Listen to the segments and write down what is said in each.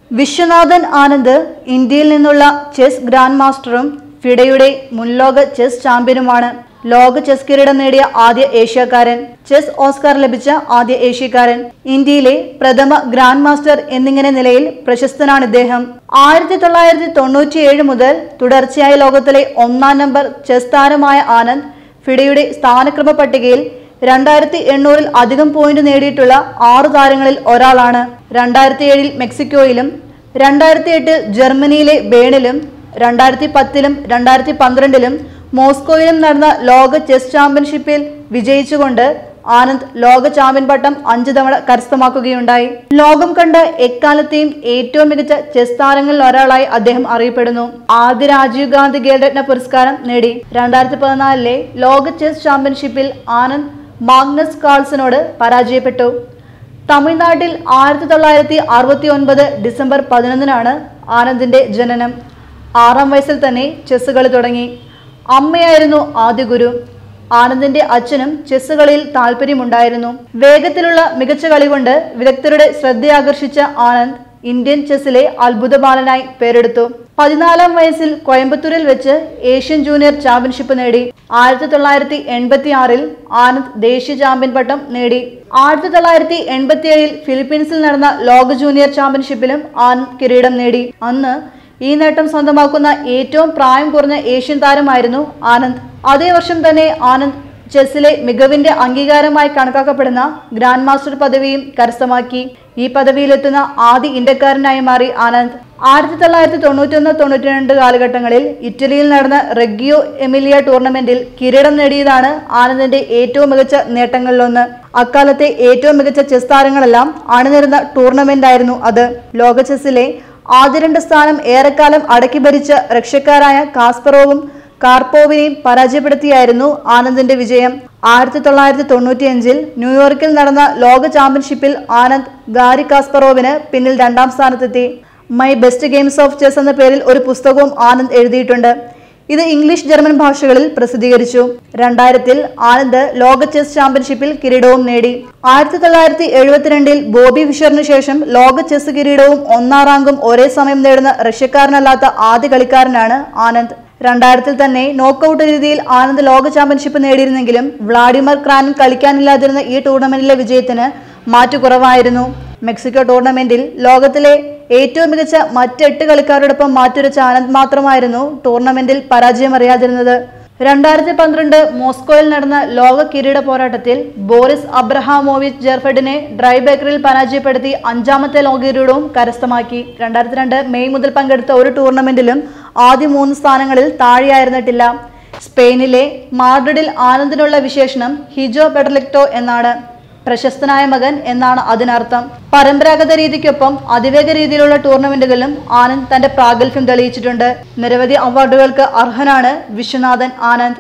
വിശ്വനാഥൻ ആനന്ദ് ഇന്ത്യയിൽ നിന്നുള്ള chess grand മാസ്റ്ററും ഫിഡയുടെ മുൻലോക ചെസ് ചാമ്പ്യനുമാണ് ലോക ചെസ് കിരീടം നേടിയ ആദ്യ ഏഷ്യക്കാരൻ ചെസ് ഓസ്കാർ ലഭിച്ച ആദ്യ ഏഷ്യക്കാരൻ ഇന്ത്യയിലെ പ്രഥമ ഗ്രാൻഡ് മാസ്റ്റർ എന്നിങ്ങനെ നിലയിൽ പ്രശസ്തനാണ് ഇദ്ദേഹം ആയിരത്തി തൊള്ളായിരത്തി തൊണ്ണൂറ്റിയേഴ് മുതൽ തുടർച്ചയായ ലോകത്തിലെ ഒന്നാം നമ്പർ ചെസ് താരമായ ആനന്ദ് ഫിഡയുടെ സ്ഥാനക്രമ പട്ടികയിൽ രണ്ടായിരത്തി എണ്ണൂറിൽ അധികം പോയിന്റ് നേടിയിട്ടുള്ള ആറു താരങ്ങളിൽ ഒരാളാണ് രണ്ടായിരത്തി ഏഴിൽ മെക്സിക്കോയിലും രണ്ടായിരത്തി എട്ടിൽ ജർമ്മനിയിലെ ബേണിലും രണ്ടായിരത്തി പത്തിലും രണ്ടായിരത്തി പന്ത്രണ്ടിലും മോസ്കോയിലും നടന്ന ലോക ചെസ് ചാമ്പ്യൻഷിപ്പിൽ വിജയിച്ചുകൊണ്ട് ആനന്ദ് ലോക ചാമ്പ്യൻ പട്ടം അഞ്ചു തവണ കരസ്ഥമാക്കുകയുണ്ടായി ലോകം കണ്ട എക്കാലത്തെയും ഏറ്റവും മികച്ച ചെസ് താരങ്ങളിൽ ഒരാളായി അദ്ദേഹം അറിയപ്പെടുന്നു ആദ്യ രാജീവ് ഗാന്ധി ഖേൽരത്ന പുരസ്കാരം നേടി രണ്ടായിരത്തി പതിനാലിലെ ലോക ചെസ് ചാമ്പ്യൻഷിപ്പിൽ ആനന്ദ് മാഗ്നസ് കാൾസനോട് പരാജയപ്പെട്ടു തമിഴ്നാട്ടിൽ ആയിരത്തി തൊള്ളായിരത്തി അറുപത്തി ഒൻപത് ഡിസംബർ പതിനൊന്നിനാണ് ആനന്ദിന്റെ ജനനം ആറാം വയസ്സിൽ തന്നെ ചെസ് കളി തുടങ്ങി അമ്മയായിരുന്നു ആദ്യ ഗുരു ആനന്ദിന്റെ അച്ഛനും ചെസ് കളിയിൽ താല്പര്യമുണ്ടായിരുന്നു വേഗത്തിലുള്ള മികച്ച കളി കൊണ്ട് വിദഗ്ധരുടെ ശ്രദ്ധയാകർഷിച്ച ആനന്ദ് ഇന്ത്യൻ ചെസ്സിലെ അത്ഭുത ബാലനായി പേരെടുത്തു പതിനാലാം വയസ്സിൽ കോയമ്പത്തൂരിൽ വെച്ച് ഏഷ്യൻ ജൂനിയർ ചാമ്പ്യൻഷിപ്പ് നേടി ആയിരത്തി തൊള്ളായിരത്തി എൺപത്തി ആറിൽ ആനന്ദ് ദേശീയ ചാമ്പ്യൻ പട്ടം നേടി ആയിരത്തി തൊള്ളായിരത്തി എൺപത്തി ഏഴിൽ ഫിലിപ്പീൻസിൽ നടന്ന ലോക ജൂനിയർ ചാമ്പ്യൻഷിപ്പിലും ആനന്ദ് കിരീടം നേടി അന്ന് ഈ നേട്ടം സ്വന്തമാക്കുന്ന ഏറ്റവും പ്രായം കുറഞ്ഞ ഏഷ്യൻ താരമായിരുന്നു ആനന്ദ് അതേ വർഷം തന്നെ ആനന്ദ് ചെസ്സിലെ മികവിന്റെ അംഗീകാരമായി കണക്കാക്കപ്പെടുന്ന ഗ്രാൻഡ് മാസ്റ്റർ പദവിയും കരസ്ഥമാക്കി ഈ പദവിയിലെത്തുന്ന ആദ്യ ഇന്ത്യക്കാരനായി മാറി ആനന്ദ് ആയിരത്തി തൊള്ളായിരത്തി തൊണ്ണൂറ്റൊന്ന് തൊണ്ണൂറ്റി രണ്ട് കാലഘട്ടങ്ങളിൽ ഇറ്റലിയിൽ നടന്ന റെഗിയോ എമിലിയ ടൂർണമെന്റിൽ കിരീടം നേടിയതാണ് ആനന്ദിന്റെ ഏറ്റവും മികച്ച നേട്ടങ്ങളിലൊന്ന് അക്കാലത്തെ ഏറ്റവും മികച്ച ചെസ് താരങ്ങളെല്ലാം അണിനിരുന്ന ടൂർണമെന്റായിരുന്നു അത് ലോക ചെസ്സിലെ ആദ്യ രണ്ട് സ്ഥാനം ഏറെക്കാലം അടക്കി ഭരിച്ച റഷ്യക്കാരായ കാസ്പറോവും കാർപ്പോവിനെയും പരാജയപ്പെടുത്തിയായിരുന്നു ആനന്ദിന്റെ വിജയം ആയിരത്തി തൊള്ളായിരത്തി തൊണ്ണൂറ്റിയഞ്ചിൽ ന്യൂയോർക്കിൽ നടന്ന ലോക ചാമ്പ്യൻഷിപ്പിൽ ആനന്ദ് ഗാരി കാസ്പറോവിന് പിന്നിൽ രണ്ടാം സ്ഥാനത്തെത്തി my best games of chess എന്ന പേരിൽ ഒരു പുസ്തകവും ആനന്ദ് എഴുതിയിട്ടുണ്ട് ഇത് ഇംഗ്ലീഷ് ജർമ്മൻ ഭാഷകളിൽ പ്രസിദ്ധീകരിച്ചു രണ്ടായിരത്തിൽ ആനന്ദ് ലോക ചെസ് ചാമ്പ്യൻഷിപ്പിൽ കിരീടവും നേടി ആയിരത്തി തൊള്ളായിരത്തി എഴുപത്തിരണ്ടിൽ ബോബി ഫിഷറിന് ശേഷം ലോക ചെസ് കിരീടവും ഒന്നാം റാങ്കും ഒരേ സമയം നേടുന്ന റഷ്യക്കാരനല്ലാത്ത ആദ്യ കളിക്കാരനാണ് ആനന്ദ് രണ്ടായിരത്തിൽ തന്നെ നോക്കൌട്ട് രീതിയിൽ ആനന്ദ് ലോക ചാമ്പ്യൻഷിപ്പ് നേടിയിരുന്നെങ്കിലും വ്ളാഡിമർ ക്രാനിൽ കളിക്കാനില്ലാതിരുന്ന ഈ ടൂർണമെന്റിലെ വിജയത്തിന് മാറ്റുകുറവായിരുന്നു മെക്സിക്കോ ടൂർണമെന്റിൽ ലോകത്തിലെ ഏറ്റവും മികച്ച മറ്റെട്ട് കളിക്കാരോടൊപ്പം മാറ്റുരച്ച ആനന്ദ് മാത്രമായിരുന്നു ടൂർണമെന്റിൽ പരാജയമറിയാതിരുന്നത് രണ്ടായിരത്തി പന്ത്രണ്ട് മോസ്കോയിൽ നടന്ന ലോക കിരീട പോരാട്ടത്തിൽ ബോറിസ് അബ്രഹാമോവിച്ച് ജെർഫഡിനെ ഡ്രൈ ബേക്കറിൽ പരാജയപ്പെടുത്തി അഞ്ചാമത്തെ ലോക കിരീടവും കരസ്ഥമാക്കി രണ്ടായിരത്തി രണ്ട് മെയ് മുതൽ പങ്കെടുത്ത ഒരു ടൂർണമെന്റിലും ആദ്യ മൂന്ന് സ്ഥാനങ്ങളിൽ താഴെയായിരുന്നിട്ടില്ല സ്പെയിനിലെ മാഡ്രിഡിൽ ആനന്ദിനുള്ള വിശേഷണം ഹിജോ പെഡർലിക്ടോ എന്നാണ് പ്രശസ്തനായ മകൻ എന്നാണ് അതിനർത്ഥം പരമ്പരാഗത രീതിക്കൊപ്പം അതിവേഗ രീതിയിലുള്ള ടൂർണമെന്റുകളിലും ആനന്ദ് തന്റെ പ്രാഗൽഭ്യം തെളിയിച്ചിട്ടുണ്ട് നിരവധി അവാർഡുകൾക്ക് അർഹനാണ് Viswanathan Anand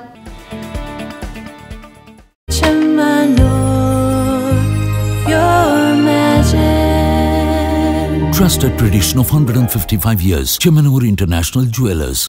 Chamanur, your magic. Trusted tradition of 155 years. Chemanur International Jewelers.